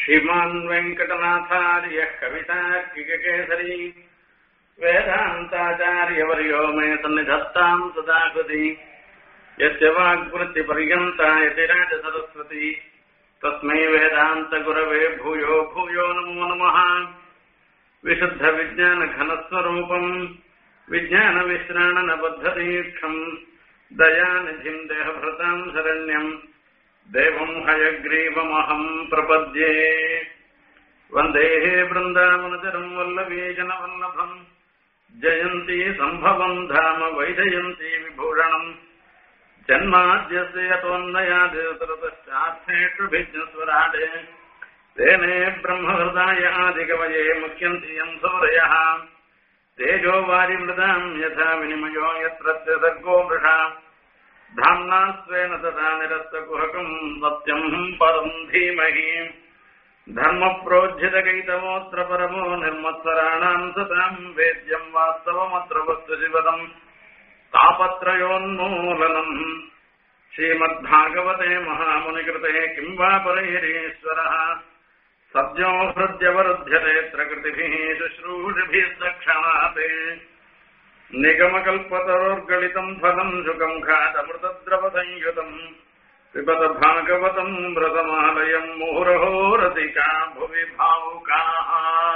श्रीमान् वेङ्कटनाथार्यः कवितार्किककेसरी वेदान्ताचार्यवर्यो मे सन्निधत्ताम् सदा कृति यस्य वाग्वृत्तिपर्यन्ता यतिराजसरस्वती तस्मै वेदान्तगुरवे भूयो भूयो नमो नमः विशुद्धविज्ञानघनस्वरूपम् विज्ञानविश्राणनबद्धदीक्षम् दयानिधिम् देहभृताम् शरण्यम् देवम् हयग्रीवमहम् प्रपद्ये वन्देः वृन्दावनचरम् वल्लवीजनवल्लभम् जयन्ती सम्भवम् धाम वैजयन्ती विभूषणम् जन्माद्यस्य यतोऽन्नयादितरतश्चार्थेष्वभिज्ञस्वराडे तेने ब्रह्महृदाय आदिकवये मुख्यन्ति यम् सौरयः तेजो वारिमृदाम् यथा विनिमयो यत्र सर्गो मृषा धाम्ना स्वेन तथा निरस्तकुहकम् सत्यम् परम् धीमहि धर्मप्रोज्झितकैतवोऽत्र परमो निर्मत्सराणाम् सताम् वेद्यम् वास्तवमत्र वस्तु शिवदम् तापत्रयोन्मूलनम् श्रीमद्भागवते महामुनिकृते किम् वा परैरीश्वरः सद्यो हृद्यवरुध्यते प्रकृतिभिः शुश्रूषिभिः दक्षणात् निगमकल्पतरोर्गलितम् फलम् सुखम् घातमृतद्रवसंयुतम् पिबत भागवतम् व्रतमालयम् मुहुरहो रसिका भुवि भावुकाः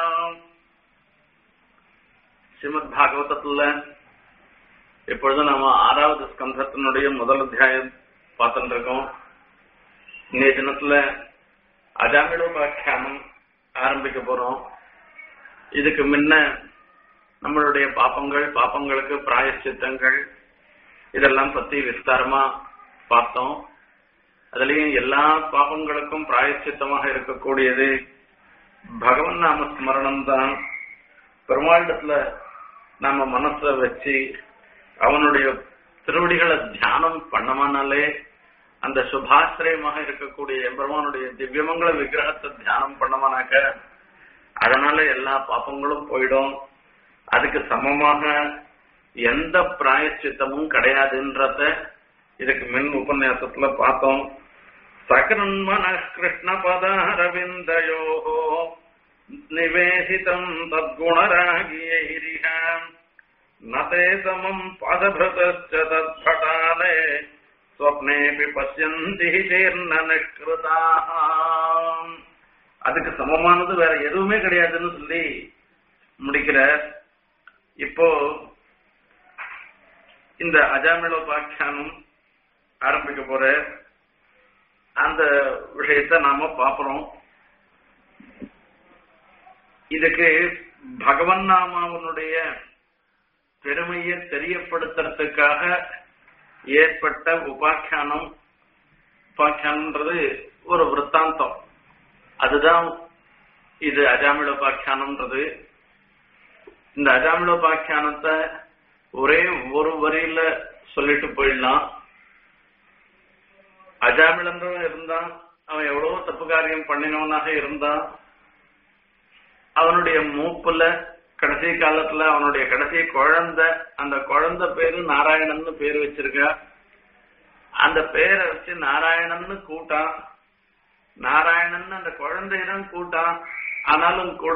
ஸ்ரீமத் பாகவதத்துல இப்பொழுது நாம ஆறாவது ஸ்கந்தத்தினுடைய முதல் அத்தியாயம் பார்த்துட்டு இருக்கோம் இன்றைய தினத்துல அஜாமிடோபாக்கியானம் ஆரம்பிக்க போறோம் இதுக்கு முன்ன நம்மளுடைய பாப்பங்கள் பாப்பங்களுக்கு பிராயச்சித்தங்கள் இதெல்லாம் பத்தி விஸ்தாரமா பார்த்தோம் அதுலயும் எல்லா பாப்பங்களுக்கும் பிராயச்சித்தமாக இருக்கக்கூடியது பகவன் நாம ஸ்மரணம் தான் பெருமாண்டத்துல நம்ம மனச வச்சு அவனுடைய திருவடிகளை தியானம் பண்ணமானாலே அந்த சுபாசிரயமாக இருக்கக்கூடிய எம்பெருமானுடைய திவ்யமங்கள விக்கிரகத்தை தியானம் பண்ணமானாக்க அதனால எல்லா பாப்பங்களும் போயிடும் அதுக்கு சமமாக எந்த பிராயச்சித்தமும் கிடையாதுன்றத இதுக்கு மின் உபன்யாசத்துல பார்த்தோம் சகரன்மன கிருஷ்ண பதாரவிந்தயோ நிவேசிதம் தத்குணராகியைரிஹ நதே சமம் பதபிருதச்ச தத்பட்டாலே ஸ்வப்னேபி பசியந்தி தீர்ண நிஷ்கிருதாக அதுக்கு சமமானது வேற எதுவுமே கிடையாதுன்னு சொல்லி முடிக்கிற இப்போ இந்த அஜாமிளோபாக்கியானம் ஆரம்பிக்க போற அந்த விஷயத்த நாம பாப்புறோம் இதுக்கு பகவன் நாமாவனுடைய பெருமையை தெரியப்படுத்துறதுக்காக ஏற்பட்ட உபாக்கியானம் உபாக்கியானன்றது ஒரு விற்த்தாந்தம் அதுதான் இது அஜாமிளோபாக்கியானம்ன்றது இந்த அஜாமிளோபாக்கியானத்தை ஒரே ஒரு வரியில சொல்லிட்டு போயிடலாம் அஜாமிளன்றவன் இருந்தான் அவன் எவ்வளவோ தப்பு காரியம் பண்ணினவனாக இருந்தான் அவனுடைய மூப்புல கடைசி காலத்துல அவனுடைய கடைசி குழந்தை அந்த குழந்தை பேரு நாராயணன்னு பேர் வச்சிருக்க அந்த பேரை வச்சு நாராயணன்னு கூட்டான் நாராயணன் அந்த குழந்தையிடம் கூட்டான் ஆனாலும் கூட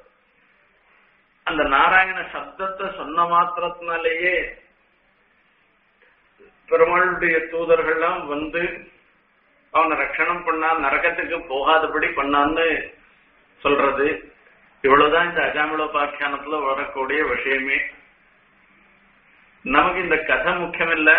அந்த நாராயண சப்தத்தை சொன்ன மாத்திரத்தினாலேயே பெருமாளுடைய தூதர்கள்லாம் வந்து அவனை ரட்சணம் பண்ணா நரகத்துக்கு போகாதபடி பண்ணான்னு சொல்றது இவ்வளவுதான் இந்த அஜாமிளோபாக்கியானத்துல வரக்கூடிய விஷயமே நமக்கு இந்த கதை முக்கியமில்ல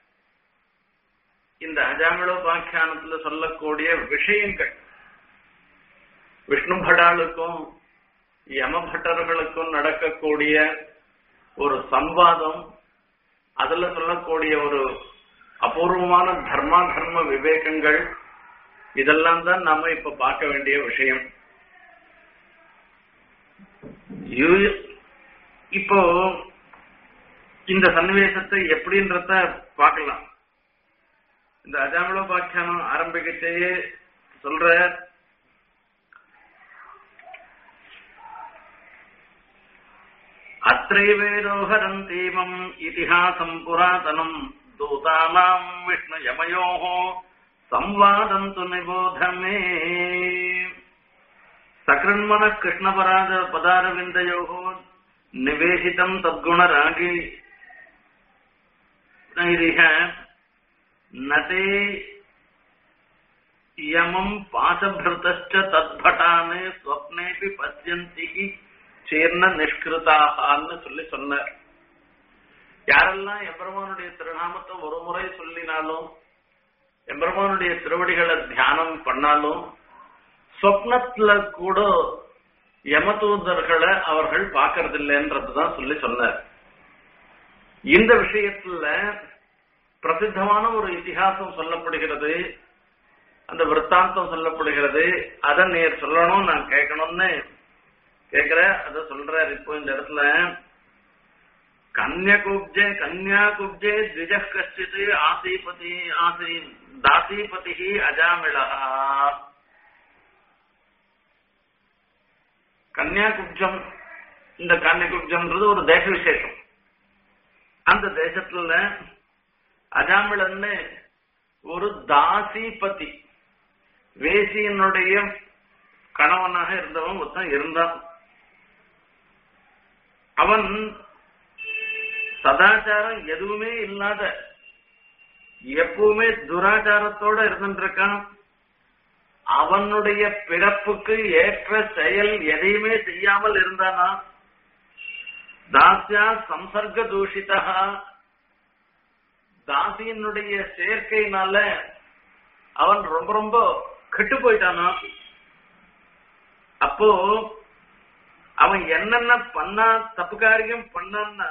இந்த அஜாமிளோபாக்கியானத்துல சொல்லக்கூடிய விஷயங்கள் விஷ்ணு படாளுக்கும் யமபட்டர்களுக்கும் நடக்கக்கூடிய ஒரு சம்வாதம் அதுல சொல்லக்கூடிய ஒரு அபூர்வமான தர்மா தர்ம விவேகங்கள் இதெல்லாம் தான் நாம இப்ப பார்க்க வேண்டிய விஷயம் இப்போ இந்த சன்னிவேசத்தை எப்படின்றத பார்க்கலாம் இந்த அஜாமிளோபாக்கியானம் ஆரம்பிக்கச்சேயே சொல்ற அத்தைவேதோஹரந்தீமம் இதிஹாசம் புராதனம் தூதானாம் விஷ்ணு யமயோः சம்வாதம் து நிபோதமே சக்ரன்மன கிருஷ்ணபராத பதாரவிந்தயோகோ நிவேசிதம் தத்குணராகி நைரிக நதே யமம் பாசபிருதச்ச தத்பட்டானு ஸ்வப்னேபி பசியந்தி சேர்ன நிஷ்கிருதாகான்னு சொல்லி சொன்னார் யாரெல்லாம் எம்பெருமானுடைய திருநாமத்தை ஒரு முறை சொல்லினாலும் எம்பெருமானுடைய திருவடிகளை தியானம் பண்ணாலும் சொப்னத்துல கூட யமதூதர்களை அவர்கள் பார்க்கறது இல்லைன்றதுதான் சொல்லி சொன்னார் இந்த விஷயத்துல பிரசித்தமான ஒரு இதிகாசம் சொல்லப்படுகிறது அந்த விற்த்தாந்தம் சொல்லப்படுகிறது அதை நீர் சொல்லணும் நான் கேட்கணும்னு கேக்குற அத சொல்றார் இப்போ இந்த இடத்துல கன்யகுப்ஜே கன்யாகுப்ஜே த்விஜ கஷ்டித் ஆசீபதி ஆசி தாசீபதி அஜாமிளா கன்யாகுப்ஜம் இந்த கன்யகுப்ஜம்ன்றது ஒரு தேச விசேஷம் அந்த தேசத்துல அஜாமிளன்னு ஒரு தாசிபதி வேசியனுடைய கணவனாக இருந்தவன் ஒருத்தன் இருந்தான் அவன் சதாச்சாரம் எதுவுமே இல்லாத எப்பவுமே துராச்சாரத்தோட இருந்துருக்கான் அவனுடைய பிறப்புக்கு ஏற்ற செயல் எதையுமே செய்யாமல் இருந்தானா தாசியா சம்சர்க தூஷிதா தாசியனுடைய சேர்க்கையினால அவன் ரொம்ப ரொம்ப கெட்டு போயிட்டானா அப்போ அவன் என்னென்ன பண்ணா தப்பு காரியம் பண்ணான்னா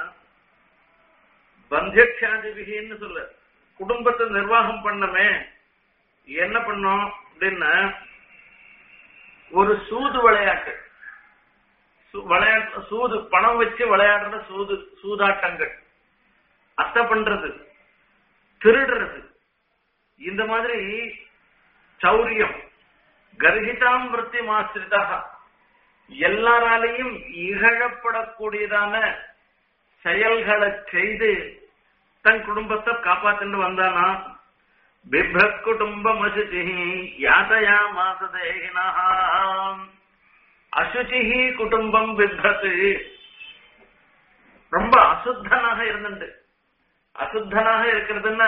பந்தியக்ஷாதிபிகின்னு சொல்ல குடும்பத்தை நிர்வாகம் பண்ணமே என்ன பண்ணோம் அப்படின்னா ஒரு சூது விளையாட்டு சூ- விளையாட்டு சூது பணம் வச்சு விளையாடுற சூது சூதாட்டங்கள் அத்தை பண்றது திருடுறது இந்த மாதிரி சௌரியம் கர்ஹிதாம் விருத்தி மாசிரிதாக எல்லாராலையும் இகழப்படக்கூடியதான செயல்களை செய்து தன் குடும்பத்தை காப்பாத்திட்டு வந்தானா பிப்ரத் குடும்பம் அசுச்சி யாதயா மாசதேகினா அசுச்சி குடும்பம் பிப்ரத் ரொம்ப அசுத்தனாக இருந்துட்டு அசுத்தனாக இருக்கிறதுன்னா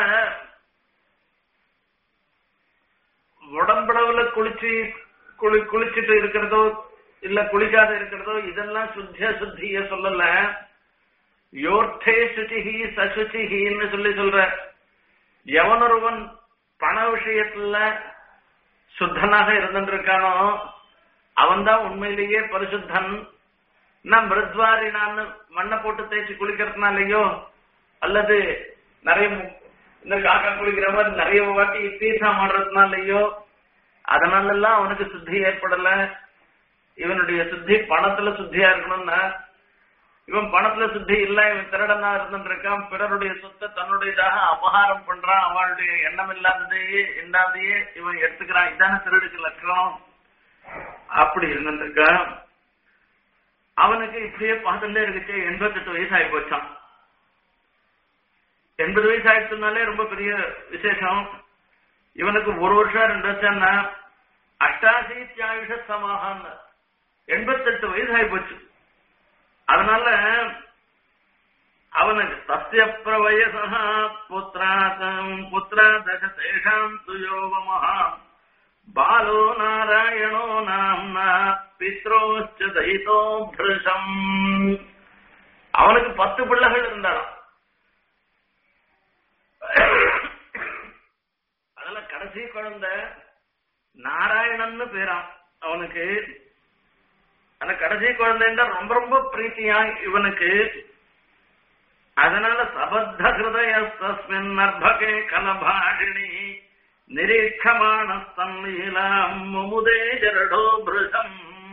உடம்புடவுல குளிச்சு குளி குளிச்சுட்டு இருக்கிறதோ இல்ல குளிக்காத இருக்கிறதோ இதெல்லாம் சுத்திய சுத்திய சொல்லல யோர்த்தே சுச்சிஹி சசுச்சிஹின்னு சொல்லி சொல்ற எவனொருவன் பண விஷயத்துல சுத்தனாக இருந்துருக்கானோ அவன்தான் உண்மையிலேயே பரிசுத்தன் நான் மிருத்வாரினான்னு மண்ணை போட்டு தேய்ச்சி குளிக்கிறதுனாலயோ அல்லது நிறைய மு- இந்த காக்கா குளிக்கிற மாதிரி நிறைய வாட்டி தீர்த்தம் ஆடுறதுனாலயோ அதனால எல்லாம் அவனுக்கு சுத்தி ஏற்படல இவனுடைய சுத்தி பணத்துல சுத்தியா இருக்கணும்னா இவன் பணத்துல சுத்தி இல்ல இவன் திருடனா இருந்துருக்கான் பிறருடைய சொத்தை தன்னுடையதாக அபகாரம் பண்றான் அவளுடைய எண்ணம் இல்லாததையே இல்லாதையே இவன் எடுத்துக்கிறான் இதான திருடுக்கு லட்சணம் அப்படி இருந்துருக்கான் அவனுக்கு இப்படியே பார்த்துட்டே இருக்குச்சு எண்பத்தெட்டு வயசு ஆகி போச்சான் எண்பது வயசு ஆயிடுச்சுனாலே ரொம்ப பெரிய விசேஷம் இவனுக்கு ஒரு வருஷம் ரெண்டு வருஷம்னா அஷ்டாசி தியாயுஷ சமாகான்னு எண்பத்தெட்டு வயசு ஆகி போச்சு அதனால அவனுக்கு தஸ்ய பிரவயசா புத்திராதம் புத்திரா தச தேஷாம் துயோகமஹா பாலோ நாராயணோ நாம்னா பித்ரோச்ச தைதோ பிருஷம் அவனுக்கு பத்து பிள்ளைகள் இருந்தாராம் அதுல கடைசி குழந்தை நாராயணன்னு பேராம் அவனுக்கு அந்த கடைசி குழந்தைன்னா ரொம்ப ரொம்ப பிரீத்தியா இவனுக்கு அதனால சபத்த ஹிருதய தஸ்மின் நர்பகே கலபாடினி நிரீட்சமானஸ்தன்லீலாம் முமுதே ஜரடோ பிருஷம்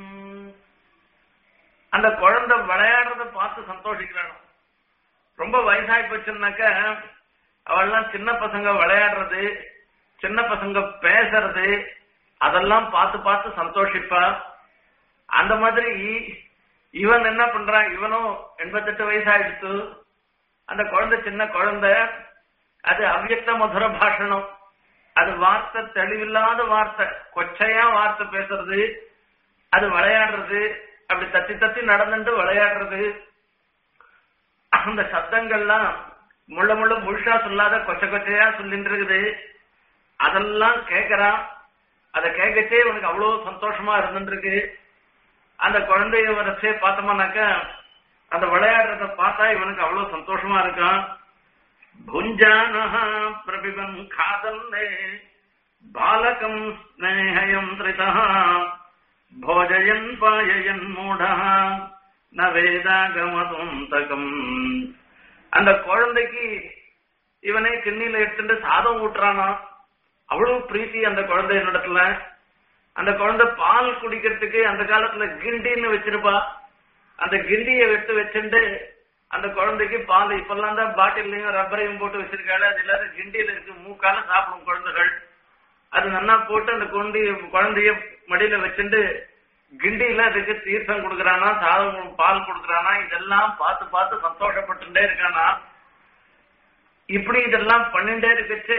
அந்த குழந்தை விளையாடுறத பார்த்து சந்தோஷிக்கிறானோ ரொம்ப வயசாகி போச்சுன்னாக்க அவள்லாம் சின்ன பசங்க விளையாடுறது சின்ன பசங்க பேசுறது அதெல்லாம் பார்த்து பார்த்து சந்தோஷிப்பா அந்த மாதிரி இவன் என்ன பண்றான் இவனும் எண்பத்தெட்டு வயசாயிடுச்சு அந்த குழந்தை சின்ன குழந்தை அது அவ்யக்த மதுர பாஷணம் அது வார்த்தை தெளிவில்லாத வார்த்தை கொச்சையா வார்த்தை பேசுறது அது விளையாடுறது அப்படி தத்தி தத்தி நடந்துட்டு விளையாடுறது அந்த சத்தங்கள்லாம் முள்ள முள்ள முழுசா சொல்லாத கொச்ச கொச்சையா சொல்லிட்டு இருக்குது அதெல்லாம் கேக்குறான் அதை கேட்கச்சே இவனுக்கு அவ்வளவு சந்தோஷமா இருந்துருக்கு அந்த குழந்தைய வரச்சே பார்த்தோம்னாக்கா அந்த விளையாடுறத பார்த்தா இவனுக்கு அவ்வளவு சந்தோஷமா இருக்கான் புஞ்சானஹா பிரபிபன் காதல்லே பாலகம் ஸ்நேகயம் திரிதா போஜயன் பாயயன் மூடா ந வேதாகமதுந்தகம் அந்த குழந்தைக்கு இவனே கிண்ணில எடுத்துட்டு சாதம் ஊட்டுறானா அவ்வளவு பிரீத்தி அந்த குழந்தை இடத்துல அந்த குழந்தை பால் குடிக்கிறதுக்கு அந்த காலத்துல கிண்டின்னு வச்சிருப்பா அந்த கிண்டியை எடுத்து வச்சுட்டு அந்த குழந்தைக்கு பால் இப்பெல்லாம் தான் பாட்டிலையும் ரப்பரையும் போட்டு வச்சிருக்காரு அது எல்லாரும் கிண்டியில இருக்கு மூக்கால சாப்பிடும் குழந்தைகள் அது நல்லா போட்டு அந்த குழந்தை குழந்தைய மடியில வச்சுட்டு கிண்டியில அதுக்கு தீர்த்தம் கொடுக்கறானா சாதம் பால் கொடுக்கறானா இதெல்லாம் பார்த்து பார்த்து சந்தோஷப்பட்டுட்டே இருக்கானா இப்படி இதெல்லாம் பண்ணிட்டே இருக்கச்சு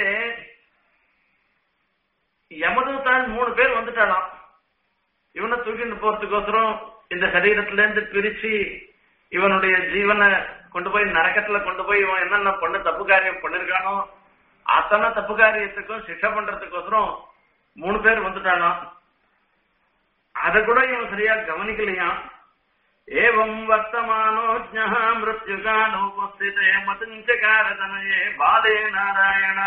யமதூதான் மூணு பேர் வந்துட்டானாம் இவனை தூக்கிட்டு போறதுக்கோசரம் இந்த சரீரத்துல இருந்து பிரிச்சு இவனுடைய ஜீவனை கொண்டு போய் நரக்கத்துல கொண்டு போய் இவன் என்னென்ன பண்ண தப்பு காரியம் பண்ணிருக்கானோ அத்தனை தப்பு காரியத்துக்கும் சிக்ஷை பண்றதுக்கோசரம் மூணு பேர் வந்துட்டானாம் அத கூட இவன் சரியா கவனிக்கலையாம் ஏவம் வர்த்தமானோ ஜா மிருத்யுகாலோபஸ்திதே மதுஞ்சகாரதனயே பாலே நாராயண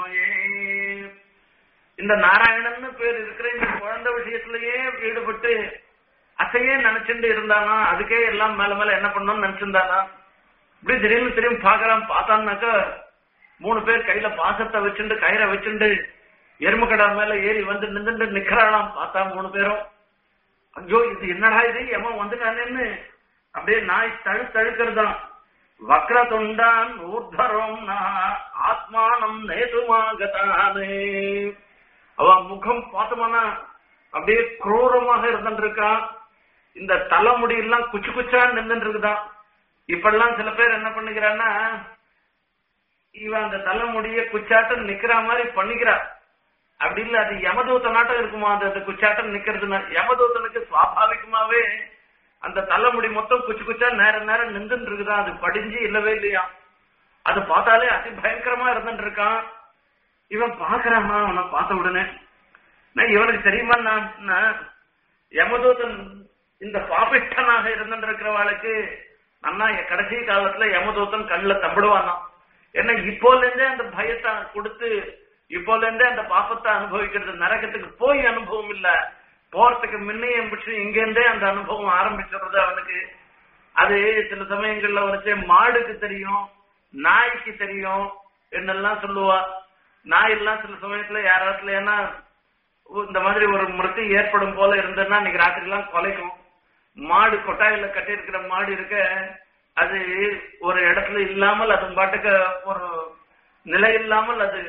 இந்த நாராயணன்னு பேர் இருக்கிற இந்த குழந்தை விஷயத்திலேயே ஈடுபட்டு அசையே நினைச்சுட்டு இருந்தானா அதுக்கே எல்லாம் மேல மேல என்ன பண்ணணும்னு நினைச்சிருந்தானா இப்படி திடீர்னு திரும்பி பாக்குறான் பார்த்தான்னாக்கா மூணு பேர் கையில பாசத்தை வச்சுண்டு கயிறை வச்சுண்டு எருமக்கடா மேல ஏறி வந்து நின்றுட்டு நிக்கிறாளாம் பார்த்தா மூணு பேரும் ஐயோ இது என்னடா இது எவன் வந்துட்டானேன்னு அப்படியே நாய் தழு தழுக்கிறதான் வக்ர தொண்டான் ஊர்தரம் ஆத்மானம் நேதுமாகத்தானே அவன் முகம் பார்த்தோம்னா அப்படியே குரூரமாக இருந்துட்டு இருக்கான் இந்த தலைமுடி எல்லாம் குச்சு குச்சா நின்றுட்டு இருக்குதான் இப்பெல்லாம் சில பேர் என்ன பண்ணுகிறான்னா இவன் அந்த தலைமுடிய குச்சாட்டம் நிக்கிற மாதிரி பண்ணிக்கிறா அப்படி இல்ல அது யமதூத்த நாட்டம் இருக்குமா அது அந்த குச்சாட்டம் நிக்கிறதுனா யமதூத்தனுக்கு சுவாபாவிகமாவே அந்த தலைமுடி மொத்தம் குச்சு குச்சா நேரம் நேரம் நின்றுட்டு இருக்குதான் அது படிஞ்சு இல்லவே இல்லையா அது பார்த்தாலே அதி பயங்கரமா இருந்துட்டு இருக்கான் இவன் பாக்குறாமா அவனை பார்த்த உடனே நான் இவனுக்கு தெரியுமா நான் யமதூதன் இந்த பாபிஷ்டனாக இருந்துட்டு இருக்கிறவாளுக்கு அண்ணா கடைசி காலத்துல யமதூதன் கண்ணுல தம்பிடுவானா ஏன்னா இப்போல இருந்தே அந்த பயத்தை கொடுத்து இப்போல இருந்தே அந்த பாப்பத்தை அனுபவிக்கிறது நரகத்துக்கு போய் அனுபவம் இல்ல போறதுக்கு முன்னையும் பிடிச்சு இங்க இருந்தே அந்த அனுபவம் ஆரம்பிச்சிடுறது அவனுக்கு அது சில சமயங்கள்ல வச்சு மாடுக்கு தெரியும் நாய்க்கு தெரியும் என்னெல்லாம் சொல்லுவா நாய் எல்லாம் சில சமயத்துல யாராத்துல ஏன்னா இந்த மாதிரி ஒரு மிருத்தி ஏற்படும் போல இருந்ததுன்னா இன்னைக்கு ராத்திரி எல்லாம் கொலைக்கும் மாடு கொட்டாயில கட்டி இருக்கிற மாடு இருக்க அது ஒரு இடத்துல இல்லாமல் அது பாட்டுக்கு ஒரு நிலை இல்லாமல் அது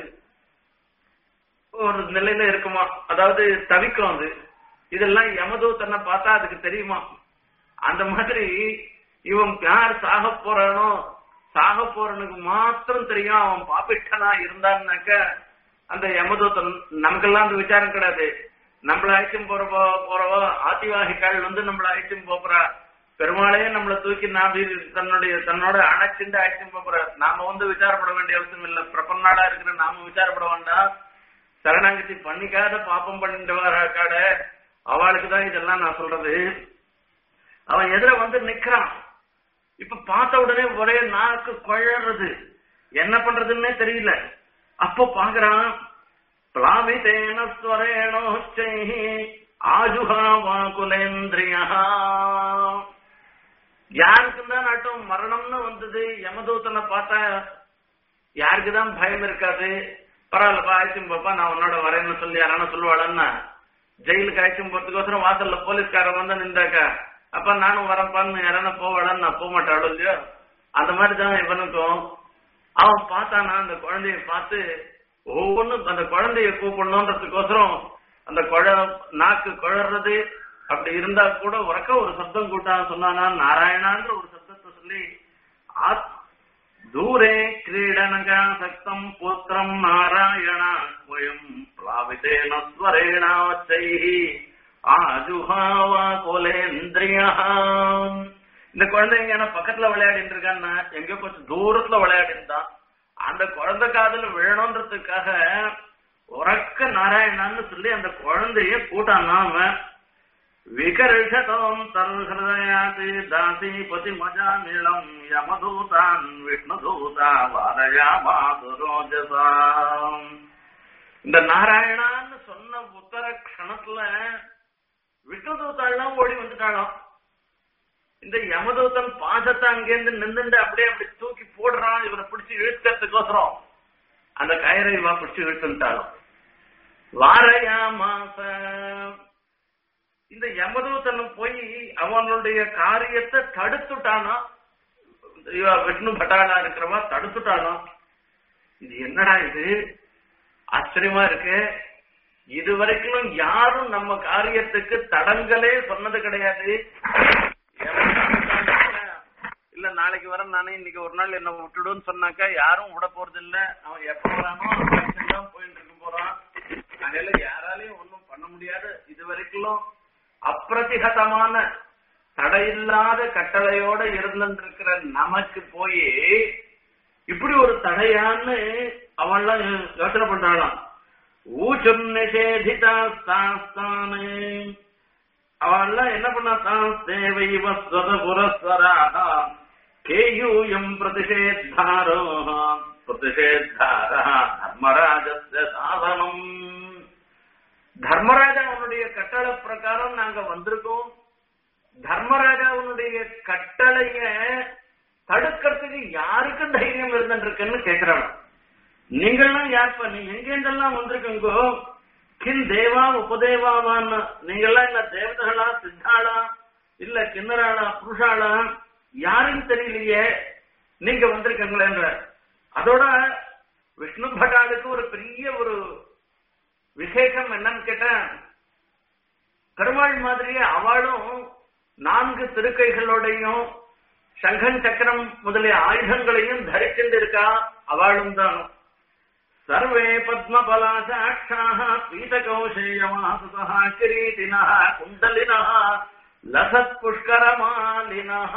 ஒரு நிலையில இருக்குமா அதாவது தவிக்கும் அது இதெல்லாம் யமதூத்தனை பார்த்தா அதுக்கு தெரியுமா அந்த மாதிரி இவன் யார் சாக போறானோ சாக போறனுக்கு மாத்திரம் தெரியும் அவன் பாப்பிட்டனா இருந்தான்னாக்க அந்த யமதூத்தன் நமக்கெல்லாம் அந்த விசாரம் கிடையாது நம்மள அழைச்சும் போறவோ போறவோ ஆதிவாகிக்கால் வந்து நம்மள அழைச்சும் போறா பெருமாளையே நம்மள தூக்கி நாபி தன்னுடைய தன்னோட அணைச்சுண்டு அழைச்சும் போறா நாம வந்து விசாரப்பட வேண்டிய அவசியம் இல்ல பிரபன்னாடா இருக்கிற நாம விசாரப்பட வேண்டாம் சரணாங்கத்தி பண்ணிக்காத பாப்பம் பண்ணிட்டு வராக்காட அவளுக்கு தான் இதெல்லாம் நான் சொல்றது அவன் எதிர வந்து நிக்கிறான் இப்ப பார்த்த உடனே ஒரே நாக்கு குழறது என்ன பண்றதுன்னே தெரியல அப்போ பாக்குறான் பிளாவிதேன ஸ்வரேணோச்சை ஆஜுஹாவா குலேந்திரியா யாருக்கு தான் நாட்டம் மரணம்னு வந்தது யமதூத்தனை பார்த்தா யாருக்குதான் பயம் இருக்காது பரவாயில்லப்பா ஆயிடுச்சும் பாப்பா நான் உன்னோட வரேன்னு சொல்லி யாரான சொல்லுவாளன்னா ஜெயிலுக்கு ஆயிடுச்சும் போறதுக்கோசரம் வாசல்ல போலீஸ்காரன் வந்து நின்றாக்கா அப்ப நானும் வரப்பான்னு யாரான போவாடான்னு நான் போக மாட்டாளோ இல்லையோ அந்த மாதிரி தான் இவனுக்கும் அவன் பார்த்தானா அந்த குழந்தைய பார்த்து ஒவ்வொன்றும் அந்த குழந்தைய கூப்பிடணுன்றதுக்கோசரம் அந்த குழ நாக்கு குழறது அப்படி இருந்தா கூட உறக்க ஒரு சப்தம் கூட்டான் சொன்னானா நாராயணான்ற ஒரு சப்தத்தை சொல்லி ஆத் தூரே கிரீடனகா சக்தம் புத்திரம் நாராயண ஸ்வயம் பிளாவிதேன ஸ்வரேணாச்சை ஜுஹாவா கோலேந்திரியா இந்த குழந்தைங்க என்ன பக்கத்துல விளையாடிட்டு இருக்கான்னா எங்க கொஞ்சம் தூரத்துல விளையாடிருந்தான் அந்த குழந்தை காதுல விழணுன்றதுக்காக உறக்க நாராயணான்னு சொல்லி அந்த குழந்தைய கூட்டானா அவன் விகர்ஷதம் தருஹதயாதி தாசி பதி மஜா நீளம் யமதூதான் விஷ்ணுதூதா வாரயா மாதுரோஜசாம் இந்த நாராயணான்னு சொன்ன உத்தர க்ஷணத்துல விஷ்ணுதூத்தாள்லாம் ஓடி வந்துட்டாளாம் இந்த யமதூதன் பாசத்தை அங்கேருந்து நின்றுண்டு அப்படியே அப்படி தூக்கி போடுறான் இவரை பிடிச்சு இழுக்கிறதுக்கோசரம் அந்த கயிறை இவா பிடிச்சு இழுத்துட்டாலும் வாரையா மாச இந்த யமதூதன் போய் அவனுடைய காரியத்தை தடுத்துட்டானா இவ விஷ்ணு பட்டாளா இருக்கிறவா தடுத்துட்டானா இது என்னடா இது ஆச்சரியமா இருக்கு இது வரைக்கும் யாரும் நம்ம காரியத்துக்கு தடங்களே சொன்னது கிடையாது இல்ல நாளைக்கு வர நானே இன்னைக்கு ஒரு நாள் என்ன விட்டுடுன்னு சொன்னாக்கா யாரும் விட போறது இல்ல அவன் எப்ப வரானோ தான் போயிட்டு இருக்க போறான் அதனால யாராலையும் ஒண்ணும் பண்ண முடியாது இது வரைக்கும் அப்பிரதிகதமான தடையில்லாத கட்டளையோட இருந்திருக்கிற நமக்கு போய் இப்படி ஒரு தடையான்னு அவன்லாம் யோசனை பண்றாளாம் ஊச்சம் நிஷேதிதாஸ்தானே அவன்லாம் என்ன பண்ணாத்தான் தேவை வஸ்வத புரஸ்வராக கேயூயம் பிரதிஷேத்தாரோ பிரதிஷேத்தாரா தர்மராஜஸ்ய சாதனம் தர்மராஜா அவனுடைய கட்டளை பிரகாரம் நாங்க வந்திருக்கோம் தர்மராஜாவுடைய கட்டளைய தடுக்கிறதுக்கு யாருக்கு தைரியம் இருந்துருக்குன்னு கேக்குறாங்க நீங்கள்லாம் யார்ப்பா நீ எங்கேருந்தெல்லாம் வந்திருக்கீங்கோ கின் தேவா உபதேவாவான்னு நீங்கெல்லாம் என்ன தேவதைகளா சித்தாளா இல்ல கிண்ணறாளா புருஷாளா யாருன்னு தெரியலையே நீங்க வந்திருக்கீங்களேன்ற அதோட விஷ்ணு பட்டாளுக்கு ஒரு பெரிய ஒரு விசேஷம் என்னன்னு கேட்டா பெருமாள் மாதிரியே அவளும் நான்கு திருக்கைகளோடையும் சங்கன் சக்கரம் முதலிய ஆயுதங்களையும் தரிச்சுட்டு இருக்கா அவளும் தான் சர்வே பத்மபலாசாட்சாः பீதகௌசேயமாசுதः கிரீட்டினः குண்டலினः லசத் புஷ்கரமாலினः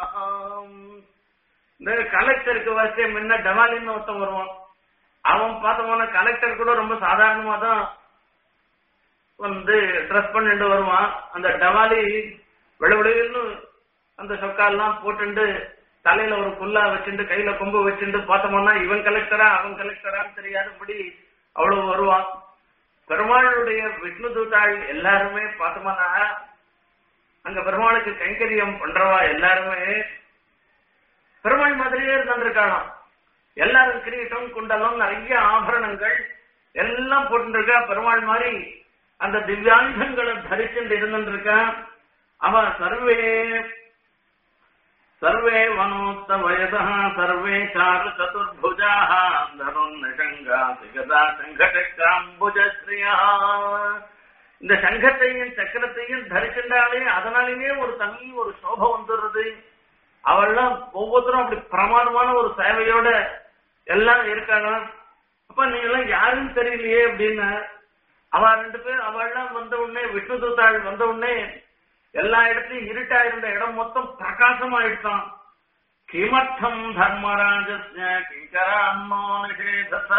இந்த கலெக்டருக்கு வசதி முன்ன டவாலின்னு ஒருத்தன் வருவான் அவன் பார்த்தோம்னா கலெக்டர் கூட ரொம்ப சாதாரணமா தான் வந்து ட்ரெஸ் பண்ணிட்டு வருவான் அந்த டவாலி விளவிடுன்னு அந்த சொக்கால்லாம் போட்டுண்டு தலையில ஒரு புல்லா வச்சுட்டு கையில கொம்பு வச்சுட்டு பார்த்தோம்னா இவன் கலெக்டரா அவன் கலெக்டரான்னு தெரியாதபடி அவ்வளவு வருவான் பெருமாளுடைய விஷ்ணு தூதாள் எல்லாருமே பார்த்தோம்னா அங்க பெருமாளுக்கு கைங்கரியம் பண்றவா எல்லாருமே பெருமாள் மாதிரியே இருந்திருக்காளாம் எல்லாரும் கிரீட்டம் குண்டலம் நிறைய ஆபரணங்கள் எல்லாம் போட்டுருக்கா பெருமாள் மாதிரி அந்த திவ்யாயுதங்களை தரிச்சுட்டு இருந்துருக்கா அவ சர்வே सर्वे वनोत्त वयसः सर्वे चारु चतुर्भुजाः धनुर्निषङ्गा गदा சங்கடக்காம்புஜஸ்ரீயா இந்த சங்கத்தையும் சக்கரத்தையும் தரிச்சிருந்தாலே அதனாலேயே ஒரு தனி ஒரு சோபம் வந்துடுறது அவள்லாம் ஒவ்வொருத்தரும் அப்படி பிரமாதமான ஒரு சேவையோட எல்லாம் இருக்காங்க அப்ப நீங்க எல்லாம் யாருன்னு தெரியலையே அப்படின்னு அவ ரெண்டு பேர் அவள்லாம் வந்த உடனே விஷ்ணு தூத்தாள் வந்த உடனே எல்லா இடத்துலயும் இருட்டா இருந்த இடம் மொத்தம் பிரகாசமாயிட்டான் கிமர்த்தம் தர்மராஜஸ்ய கிங்கரான்னோ நிஷேதச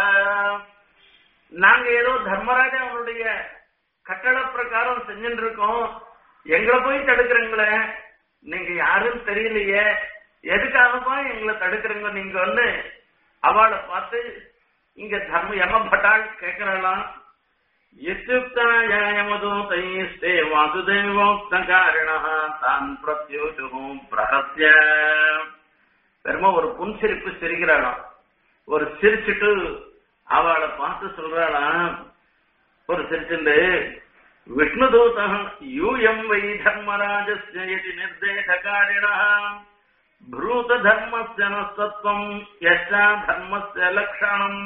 நாங்க ஏதோ தர்மராஜா அவனுடைய கட்டளை பிரகாரம் செஞ்சுட்டு இருக்கோம் எங்களை போய் தடுக்கிறீங்களே நீங்க யாருன்னு தெரியலையே எதுக்காகப்பா எங்களை தடுக்கிறீங்க நீங்க வந்து அவளை பார்த்து இங்க தர்ம யம பட்டாள் கேட்கறலாம் யமதூதைஸ்தே வாசுதேவோக்தகாரிணः தான் பிரத்யோஷுः பிரகத்ய பெருமா ஒரு புன்சிரிப்பு சிரிக்கிறாளாம் ஒரு சிரிச்சுட்டு அவளை பார்த்து சொல்றாளாம் ஒரு சிரிச்சுண்டு விஷ்ணுதூத யூயம் வை தர்மராஜஸ்ய இதி நிர்தேசகாரிணः ப்ரூத தர்மஸ்ய நஸ்தத்வம் யச்சா தர்மஸ்ய லக்ஷணம்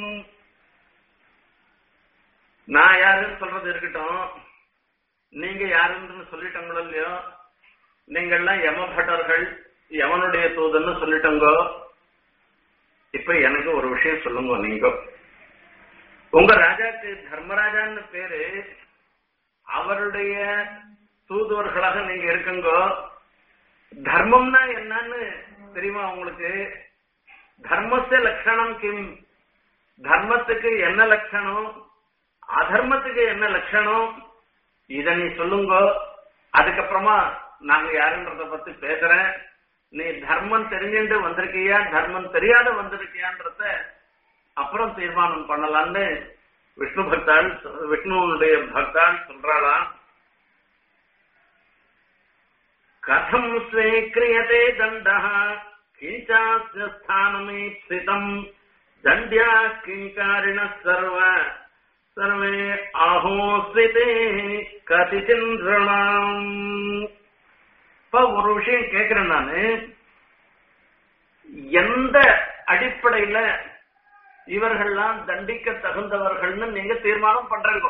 நான் யாருன்னு சொல்றது இருக்கட்டும் நீங்க யாருன்னு சொல்லிட்டங்களோ இல்லையோ நீங்கள்லாம் யம பட்டர்கள் யமனுடைய தூதன்னு சொல்லிட்டங்கோ இப்ப எனக்கு ஒரு விஷயம் சொல்லுங்க நீங்க உங்க ராஜாக்கு தர்மராஜான்னு பேரு அவருடைய தூதுவர்களாக நீங்க இருக்குங்கோ தர்மம்னா என்னன்னு தெரியுமா உங்களுக்கு தர்மஸ்ய லட்சணம் கிம் தர்மத்துக்கு என்ன லட்சணம் அதர்மத்துக்கு என்ன லட்சணம் இத நீ சொல்லுங்க அதுக்கப்புறமா நாங்க யாருன்றத பத்தி பேசுறேன் நீ தர்மம் தெரிஞ்சுட்டு வந்திருக்கியா தர்மம் தெரியாத வந்திருக்கியான்றத அப்புறம் தீர்மானம் பண்ணலாம்னு விஷ்ணு பக்தாள் விஷ்ணுவனுடைய பக்தாள் சொல்றாளாம் கதம் ஸ்வீக்கிரியதே தண்டः கிஞ்சாஸ்ய ஸ்தானமீப்சிதம் தண்ட்யா கிங்காரிண சர்வ சர்வே ஆஹோஸ்விதே கதிச்சிந்திரணாம் இப்ப ஒரு விஷயம் கேக்குறேன் நானு எந்த அடிப்படையில இவர்கள்லாம் தண்டிக்க தகுந்தவர்கள்னு நீங்க தீர்மானம் பண்றீங்க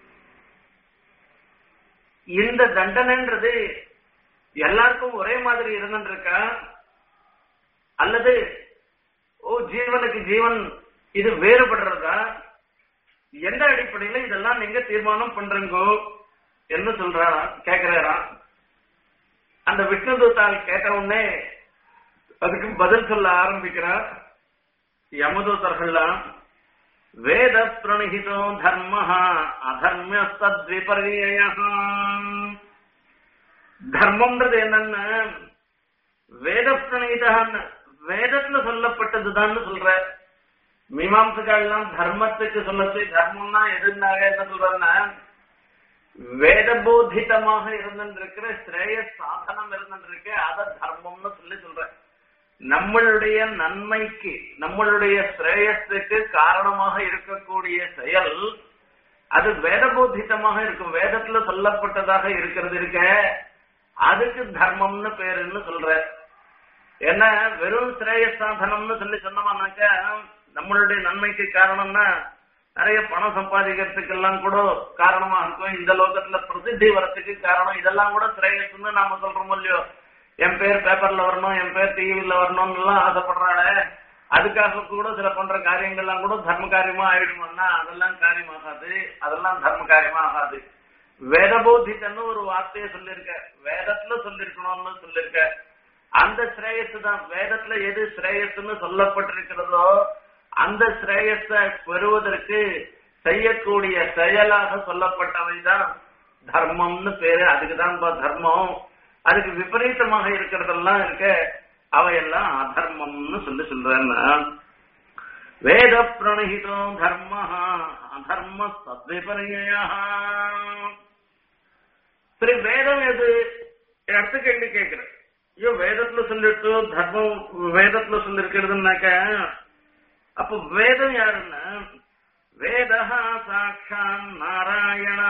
இந்த தண்டனைன்றது எல்லாருக்கும் ஒரே மாதிரி இருந்துட்டு இருக்கா அல்லது ஓ ஜீவனுக்கு ஜீவன் இது வேறுபடுறதா எந்த அடிப்படையில இதெல்லாம் நீங்க தீர்மானம் பண்றீங்கோ என்ன சொல்றாரா கேக்குறாராம் அந்த விஷ்ணு தூத்தால் கேட்ட உடனே அதுக்கு பதில் சொல்ல ஆரம்பிக்கிறார் யமதூதர்கள்லாம் வேத பிரணிஹிதோ தர்ம அதர்மியஸ்தத்விபரிய தர்மம்ன்றது என்னன்னா வேத பிரணீதான்னு வேதத்துல சொல்லப்பட்டதுதான்னு சொல்ற மீமாம்சகாலாம் தர்மத்துக்கு சொல்லச்சு தர்மம்னா எதுனாக என்ன சொல்றன்னா வேதபோதிதமாக இருந்திருக்கிற ஸ்ரேய சாதனம் இருந்திருக்கு அத தர்மம்னு சொல்லி சொல்ற நம்மளுடைய நன்மைக்கு நம்மளுடைய ஸ்ரேயஸுக்கு காரணமாக இருக்கக்கூடிய செயல் அது வேதபோதிதமாக இருக்கும் வேதத்துல சொல்லப்பட்டதாக இருக்கிறது இருக்க அதுக்கு தர்மம்னு பேருன்னு சொல்ற ஏன்னா வெறும் ஸ்ரேய சாதனம்னு சொல்லி சொன்னோம்னாக்க நம்மளுடைய நன்மைக்கு காரணம்னா நிறைய பணம் சம்பாதிக்கிறதுக்கெல்லாம் கூட காரணமா இருக்கும் இந்த லோகத்துல பிரசித்தி வரத்துக்கு காரணம் இதெல்லாம் கூட ஸ்ரேயஸ்ன்னு நாம சொல்றோம் இல்லையோ என் பேர் பேப்பர்ல வரணும் என் பேர் டிவில வரணும்னு எல்லாம் ஆசைப்படுறாளே அதுக்காக கூட சில பண்ற காரியங்கள்லாம் கூட தர்ம காரியமா ஆயிடுமான்னா அதெல்லாம் காரியமாகாது அதெல்லாம் தர்ம காரியமா ஆகாது வேதபோதித்தன்னு ஒரு வார்த்தையை சொல்லியிருக்க வேதத்துல சொல்லிருக்கணும்னு சொல்லியிருக்க அந்த ஸ்ரேயஸ் தான் வேதத்துல எது ஸ்ரேயஸ்ன்னு சொல்லப்பட்டிருக்கிறதோ அந்த ஸ்ரேயஸ பெறுவதற்கு செய்யக்கூடிய செயலாக சொல்லப்பட்டவைதான் தர்மம்னு பேரு அதுக்குதான் தர்மம் அதுக்கு விபரீதமாக இருக்கிறதெல்லாம் இருக்க அவையெல்லாம் அதர்மம்னு சொல்லி சொல்றேன்னா வேத பிரணகிதோ தர்ம அதர்ம சத்விபரிய சரி வேதம் எது அடுத்த கேள்வி கேட்கிறேன் ஐயோ வேதத்துல சொல்லிட்டு தர்மம் வேதத்துல சொல்லிருக்கிறதுனாக்க அப்ப வேதம் யாருன்னா வேதா சாட்சான் நாராயண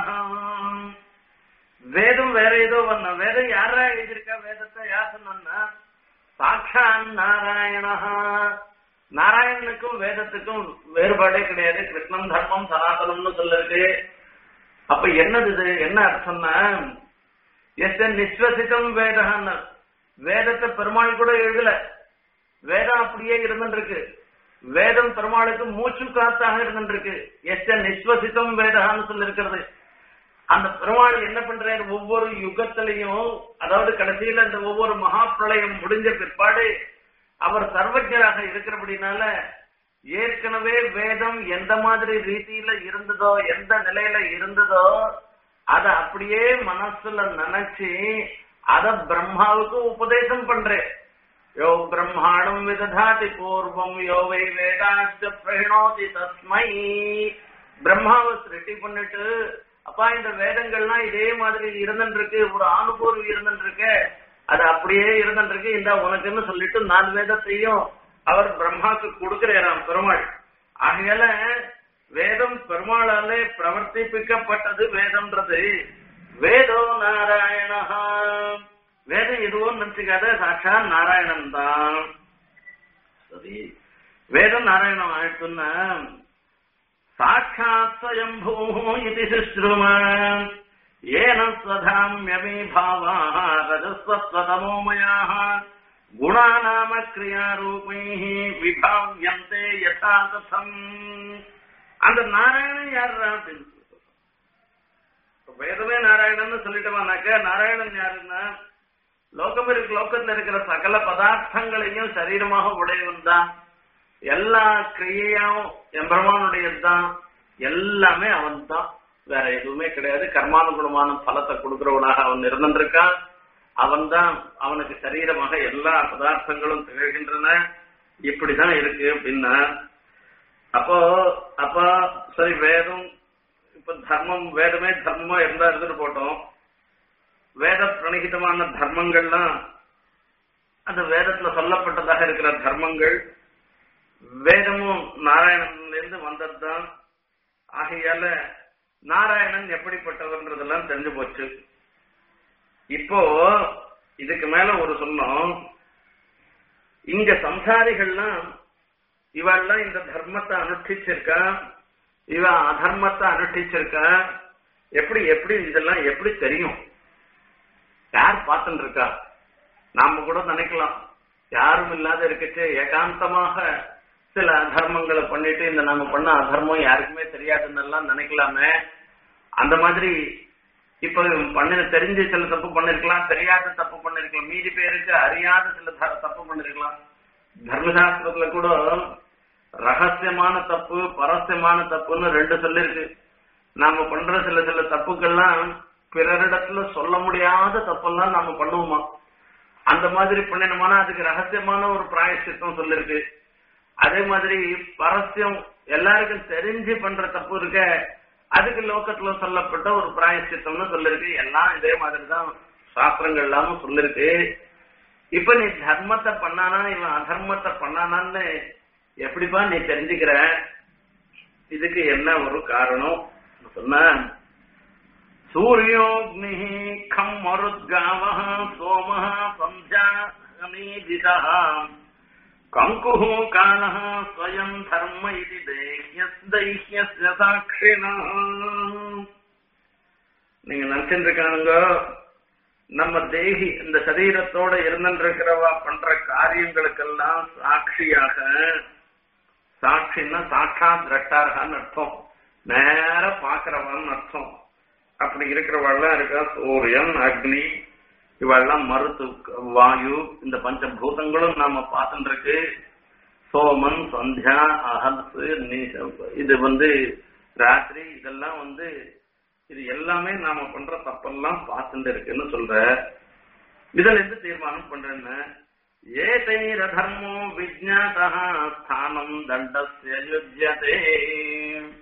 வேதம் வேற ஏதோ பண்ண வேதம் யாரா எழுதியிருக்கா வேதத்தை யார் சொன்னா சாட்சான் நாராயணா நாராயணனுக்கும் வேதத்துக்கும் வேறுபாடே கிடையாது கிருஷ்ணம் தர்மம் சனாதனம்னு சொல்லிருக்கு அப்ப என்னது இது என்ன அர்த்தம்னா எஸ் நிஸ்வசிதம் வேதகான்னு வேதத்தை பெருமாள் கூட எழுதல வேதம் அப்படியே இருந்துருக்கு வேதம் பெருமாளுக்கு மூச்சு காத்தாக இருந்துருக்கு எஸ் நிஸ்வசிதம் வேதகான்னு சொல்லி இருக்கிறது அந்த பெருமாள் என்ன பண்றாரு ஒவ்வொரு யுகத்திலையும் அதாவது கடைசியில இந்த ஒவ்வொரு மகா பிரளயம் முடிஞ்ச பிற்பாடு அவர் சர்வஜராக இருக்கிறபடினால ஏற்கனவே வேதம் எந்த மாதிரி ரீதியில இருந்ததோ எந்த நிலையில இருந்ததோ அத அப்படியே மனசுல நினைச்சு அத பிரம்மாவுக்கு உபதேசம் பண்றேன் யோ பிரம்மாண்டம் விததாதி பூர்வம் யோ வை வேதாச்ச பிரகிணோதி தஸ்மை பிரம்மாவை சிருஷ்டி பண்ணிட்டு அப்பா இந்த வேதங்கள்லாம் இதே மாதிரி இருந்துருக்கு ஒரு அனுபூர்வி இருந்துருக்கு அது அப்படியே இருந்துருக்கு இந்த உனக்குன்னு சொல்லிட்டு நாலு வேதத்தையும் அவர் பிரம்மாக்கு கொடுக்கிறாராம் பெருமாள் ஆகையால வேதம் பெருமாளாலே பிரவர்த்திப்பிக்கப்பட்டது வேதம்ன்றது வேதோ நாராயணா வேதம் எதுவும் நினைச்சுக்காத சாட்சா நாராயணன் தான் சரி வேதம் நாராயணம் ஆயிடுச்சுன்னா சாட்சாத் ஸ்வயம்பூ இது சுஸ்ரும ஏன ஸ்வதாமியமே பாவா ரஜஸ்வஸ்வதமோமயாः குணாநாம கிரியாரூபைः விபாவியந்தே யதா ததம் அந்த நாராயணன் யார் அப்படின்னு வேதமே நாராயணன் சொல்லிட்டோம்னாக்க நாராயணன் யாருன்னா லோகம் இருக்கு லோகத்துல இருக்கிற சகல பதார்த்தங்களையும் சரீரமாக உடையவன் தான் எல்லா கிரியையும் எம்பெருமானுடையதுதான் எல்லாமே அவன் தான் வேற எதுவுமே கிடையாது கர்மானுகுணமான பலத்தை கொடுக்கிறவனாக அவன் இருந்திருக்கான் அவன் தான் அவனுக்கு சரீரமாக எல்லா பதார்த்தங்களும் திகழ்கின்றன இப்படிதான் இருக்கு அப்படின்னா அப்போ அப்ப சரி வேதம் இப்ப தர்மம் வேதமே தர்மமா இருந்தா இருந்துட்டு போட்டோம் வேத பிரணிகிதமான தர்மங்கள்லாம் அந்த வேதத்துல சொல்லப்பட்டதாக இருக்கிற தர்மங்கள் வேதமும் நாராயணன்ல இருந்து வந்ததுதான் ஆகையால நாராயணன் எப்படிப்பட்டவர்ன்றதெல்லாம் தெரிஞ்சு போச்சு இப்போ இதுக்கு மேல ஒரு சொன்னோம் இங்க சம்சாரிகள்லாம் இவெல்லாம் இந்த தர்மத்தை அனுஷ்டிச்சிருக்கா இவ அதர்மத்தை அனுஷ்டிச்சிருக்கா எப்படி எப்படி இதெல்லாம் எப்படி தெரியும் யார் பார்த்துட்டு இருக்கா நாம கூட நினைக்கலாம் யாரும் இல்லாத இருக்கச்சு ஏகாந்தமாக சில அதர்மங்களை பண்ணிட்டு இந்த நாம பண்ண அதர்மம் யாருக்குமே தெரியாதுன்னு எல்லாம் நினைக்கலாமே அந்த மாதிரி இப்ப பண்ண தெரிஞ்சு சில தப்பு பண்ணிருக்கலாம் தெரியாத தப்பு பண்ணிருக்கலாம் மீதி பேருக்கு அறியாத சில த- தப்பு பண்ணிருக்கலாம் தர்மசாஸ்திரத்துல கூட ரகசியமான தப்பு பரஸ்யமான தப்புன்னு ரெண்டு சொல்லிருக்கு நாம பண்ற சில சில தப்புக்கள்லாம் பிறரிடத்துல சொல்ல முடியாத தப்பெல்லாம் நாம பண்ணுவோமா அந்த மாதிரி பண்ணினோம்னா அதுக்கு ரகசியமான ஒரு பிராயசித்தம் சொல்லிருக்கு அதே மாதிரி பரஸ்யம் எல்லாருக்கும் தெரிஞ்சு பண்ற தப்பு இருக்க அதுக்கு லோகத்துல சொல்லப்பட்ட ஒரு பிராயசித்தம்னு சொல்லிருக்கு எல்லாம் இதே மாதிரி தான் சாஸ்திரங்கள் எல்லாமும் சொல்லிருக்கு இப்ப நீ தர்மத்தை பண்ணானா இவன் அதர்மத்தை பண்ணானான்னு எப்படிப்பா நீ தெரிஞ்சுக்கிற இதுக்கு என்ன ஒரு காரணம் சொன்ன சூரியோக்னி கம் மருத்காவ சோம சந்தியா அமீதிதா கங்கு கால ஸ்வயம் தர்ம இது தைஹ்யஸ்ய சாட்சிணா நீங்க நினைச்சிட்டு இருக்கானுங்க நம்ம தேகி இந்த சரீரத்தோட இருந்திருக்கிறவா பண்ற காரியங்களுக்கெல்லாம் சாட்சியாக சாட்சின்னா சாட்சா திரட்டார்கான்னு அர்த்தம் நேர பாக்குறவான்னு அர்த்தம் அப்படி இருக்கிறவாள்லாம் இருக்கா சூரியன் அக்னி இவெல்லாம் மருத்து வாயு இந்த பஞ்சபூதங்களும் நாம பார்த்துட்டு இருக்கு சோமன் சந்தியா அகல்சு நீ- இது வந்து ராத்திரி இதெல்லாம் வந்து இது எல்லாமே நாம பண்ற தப்பெல்லாம் பார்த்துட்டு இருக்குன்னு சொல்ற இதுல இருந்து தீர்மானம் பண்றேன்னு ஏதைர தர்மோ விஜாதா ஸ்தானம் தண்டஸ்ய யுஜ்யதே